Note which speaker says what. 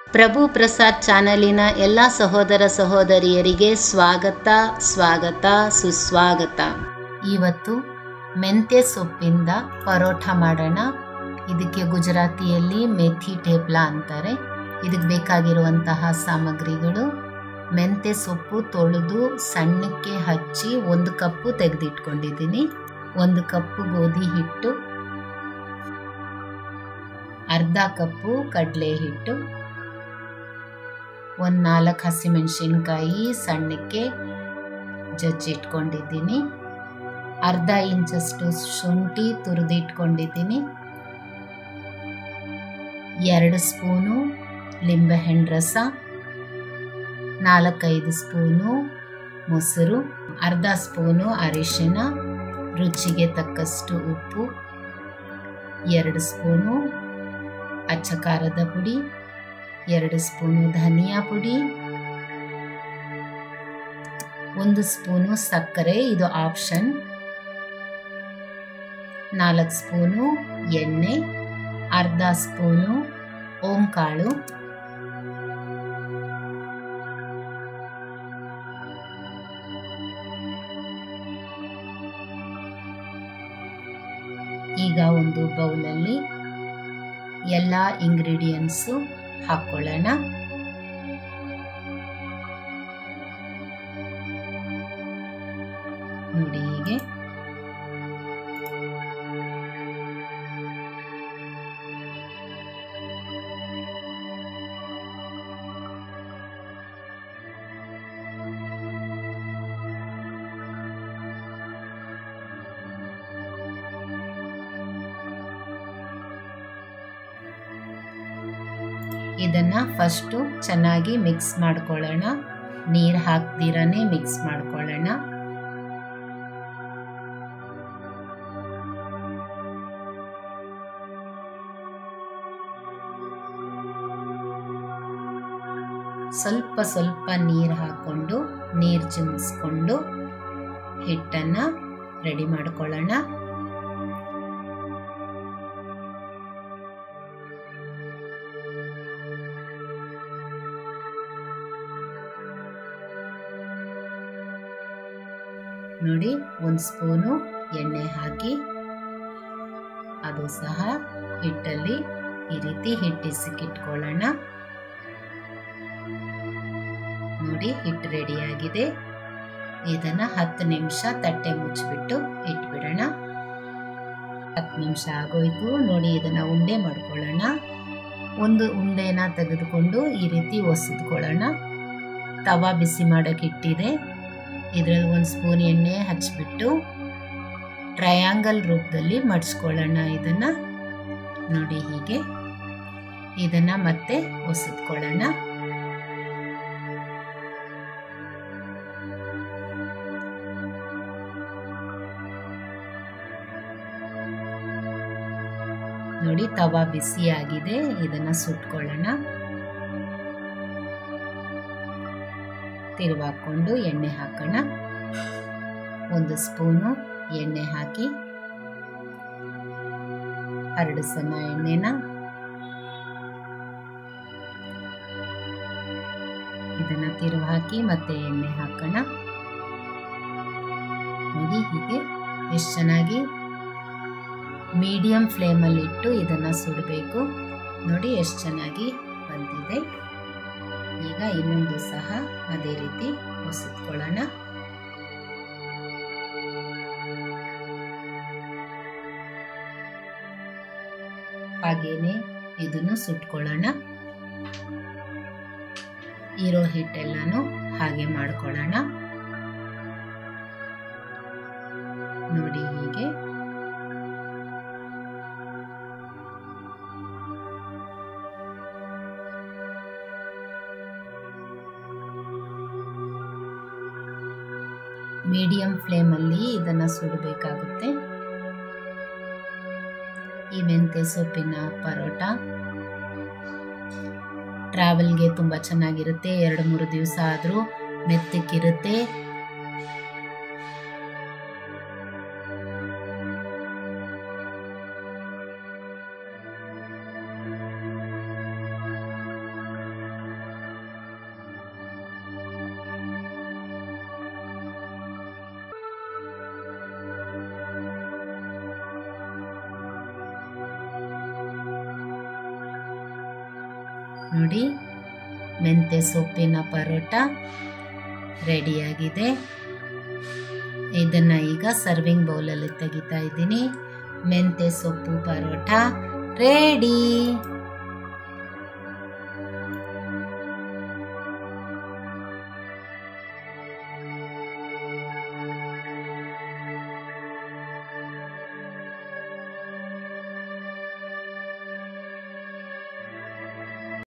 Speaker 1: ಪ್ರಭು ಪ್ರಸಾದ್ ಚಾನಲಿನ ಎಲ್ಲ ಸಹೋದರ ಸಹೋದರಿಯರಿಗೆ ಸ್ವಾಗತ ಸ್ವಾಗತ ಸುಸ್ವಾಗತ ಇವತ್ತು ಮೆಂತ್ಯ ಸೊಪ್ಪಿಂದ ಪರೋಠ ಮಾಡೋಣ ಇದಕ್ಕೆ ಗುಜರಾತಿಯಲ್ಲಿ ಮೆಥಿ ಟೇಪ್ಲಾ ಅಂತಾರೆ ಇದಕ್ಕೆ ಬೇಕಾಗಿರುವಂತಹ ಸಾಮಗ್ರಿಗಳು ಮೆಂತ್ಯ ಸೊಪ್ಪು ತೊಳೆದು ಸಣ್ಣಕ್ಕೆ ಹಚ್ಚಿ ಒಂದು ಕಪ್ಪು ತೆಗೆದಿಟ್ಕೊಂಡಿದ್ದೀನಿ ಒಂದು ಕಪ್ಪು ಗೋಧಿ ಹಿಟ್ಟು ಅರ್ಧ ಕಪ್ಪು ಕಡಲೆ ಹಿಟ್ಟು ಒಂದು ನಾಲ್ಕು ಹಸಿಮೆಣಸಿನ್ಕಾಯಿ ಸಣ್ಣಕ್ಕೆ ಜಜ್ಜಿಟ್ಕೊಂಡಿದ್ದೀನಿ ಅರ್ಧ ಇಂಚಷ್ಟು ಶುಂಠಿ ತುರಿದಿಟ್ಕೊಂಡಿದ್ದೀನಿ ಎರಡು ಸ್ಪೂನು ಲಿಂಬೆಹಣ್ಣು ರಸ ನಾಲ್ಕೈದು ಸ್ಪೂನು ಮೊಸರು ಅರ್ಧ ಸ್ಪೂನು ಅರಿಶಿನ ರುಚಿಗೆ ತಕ್ಕಷ್ಟು ಉಪ್ಪು ಎರಡು ಸ್ಪೂನು ಅಚ್ಚ ಖಾರದ ಪುಡಿ ಎರಡು ಸ್ಪೂನು ಧನಿಯಾ ಪುಡಿ ಒಂದು ಸ್ಪೂನು ಸಕ್ಕರೆ ಇದು ಆಪ್ಷನ್ ನಾಲ್ಕು ಸ್ಪೂನು ಎಣ್ಣೆ ಅರ್ಧ ಸ್ಪೂನು ಓಂಕಾಳು ಈಗ ಒಂದು ಬೌಲಲ್ಲಿ ಎಲ್ಲ ಇಂಗ್ರೀಡಿಯೆಂಟ್ಸು ಹಾಕ್ಕೊಳ್ಳೋಣ ನೋಡಿ ಹೀಗೆ ಇದನ್ನ ಫಸ್ಟು ಚೆನ್ನಾಗಿ ಮಿಕ್ಸ್ ಮಾಡ್ಕೊಳ್ಳೋಣ ನೀರು ಹಾಕ್ದಿರನೇ ಮಿಕ್ಸ್ ಮಾಡ್ಕೊಳ್ಳೋಣ ಸ್ವಲ್ಪ ಸ್ವಲ್ಪ ನೀರು ಹಾಕ್ಕೊಂಡು ನೀರು ಚಿಮ್ಮಿಸ್ಕೊಂಡು ಹಿಟ್ಟನ್ನು ರೆಡಿ ಮಾಡ್ಕೊಳ್ಳೋಣ ನೋಡಿ ಒಂದು ಸ್ಪೂನು ಎಣ್ಣೆ ಹಾಕಿ ಅದು ಸಹ ಹಿಟ್ಟಲ್ಲಿ ಈ ರೀತಿ ಹಿಟ್ಟಿಸಿಕ್ಕಿಟ್ಕೊಳ್ಳೋಣ ನೋಡಿ ಹಿಟ್ಟು ರೆಡಿಯಾಗಿದೆ ಇದನ್ನ ಹತ್ತು ನಿಮಿಷ ತಟ್ಟೆ ಮುಚ್ಚಿಬಿಟ್ಟು ಇಟ್ಬಿಡೋಣ ಹತ್ತು ನಿಮಿಷ ಆಗೋಯ್ತು ನೋಡಿ ಇದನ್ನ ಉಂಡೆ ಮಾಡ್ಕೊಳ್ಳೋಣ ಒಂದು ಉಂಡೆನ ತೆಗೆದುಕೊಂಡು ಈ ರೀತಿ ಒಸೆದ್ಕೊಳ್ಳೋಣ ತವಾ ಬಿಸಿ ಮಾಡೋಕೆ ಇಟ್ಟಿದೆ ಇದರಲ್ಲಿ ಒಂದು ಸ್ಪೂನ್ ಎಣ್ಣೆ ಹಚ್ಬಿಟ್ಟು ಟ್ರಯಾಂಗಲ್ ರೂಪದಲ್ಲಿ ಮಡ್ಸ್ಕೊಳ್ಳೋಣ ಇದನ್ನು ನೋಡಿ ಹೀಗೆ ಇದನ್ನು ಮತ್ತೆ ಒಸೆದ್ಕೊಳ್ಳೋಣ ನೋಡಿ ತವಾ ಬಿಸಿಯಾಗಿದೆ ಇದನ್ನು ಸುಟ್ಕೊಳ್ಳೋಣ ತಿರುವಾಕೊಂಡು ಎಣ್ಣೆ ಹಾಕೋಣ ಒಂದು ಸ್ಪೂನು ಎಣ್ಣೆ ಹಾಕಿ ಹರಡಿಸೋಣ ಎಣ್ಣೆನ ಇದನ್ನ ತಿರುವು ಹಾಕಿ ಮತ್ತೆ ಎಣ್ಣೆ ಹಾಕೋಣ ನೋಡಿ ಹೀಗೆ ಎಷ್ಟು ಚೆನ್ನಾಗಿ ಮೀಡಿಯಂ ಫ್ಲೇಮಲ್ಲಿ ಇಟ್ಟು ಇದನ್ನು ಸುಡಬೇಕು ನೋಡಿ ಎಷ್ಟು ಚೆನ್ನಾಗಿ ಬಂದಿದೆ ಈಗ ಇನ್ನೊಂದು ಸಹ ಅದೇ ರೀತಿ ಹೊಸತ್ಕೊಳ್ಳೋಣ ಹಾಗೇನೆ ಇದನ್ನು ಸುಟ್ಕೊಳ್ಳೋಣ ಇರೋ ಹಿಟ್ಟೆಲ್ಲಾನು ಹಾಗೆ ಮಾಡ್ಕೊಳ್ಳೋಣ ನೋಡಿ ಹೀಗೆ ಮೀಡಿಯಂ ಫ್ಲೇಮಲ್ಲಿ ಇದನ್ನು ಸುಡಬೇಕಾಗುತ್ತೆ ಈ ಮೆಂತ್ಯ ಸೊಪ್ಪಿನ ಪರೋಟ ಟ್ರಾವೆಲ್ಗೆ ತುಂಬ ಚೆನ್ನಾಗಿರುತ್ತೆ ಎರಡು ಮೂರು ದಿವಸ ಆದರೂ ಮೆತ್ತಕ್ಕಿರುತ್ತೆ ನೋಡಿ ಮೆಂತ್ಯ ಸೊಪ್ಪಿನ ಪರೋಟ ರೆಡಿಯಾಗಿದೆ ಇದನ್ನು ಈಗ ಸರ್ವಿಂಗ್ ಬೌಲಲ್ಲಿ ತೆಗಿತಾ ಇದ್ದೀನಿ ಮೆಂತ್ಯ ಸೊಪ್ಪು ಪರೋಟ ರೆಡಿ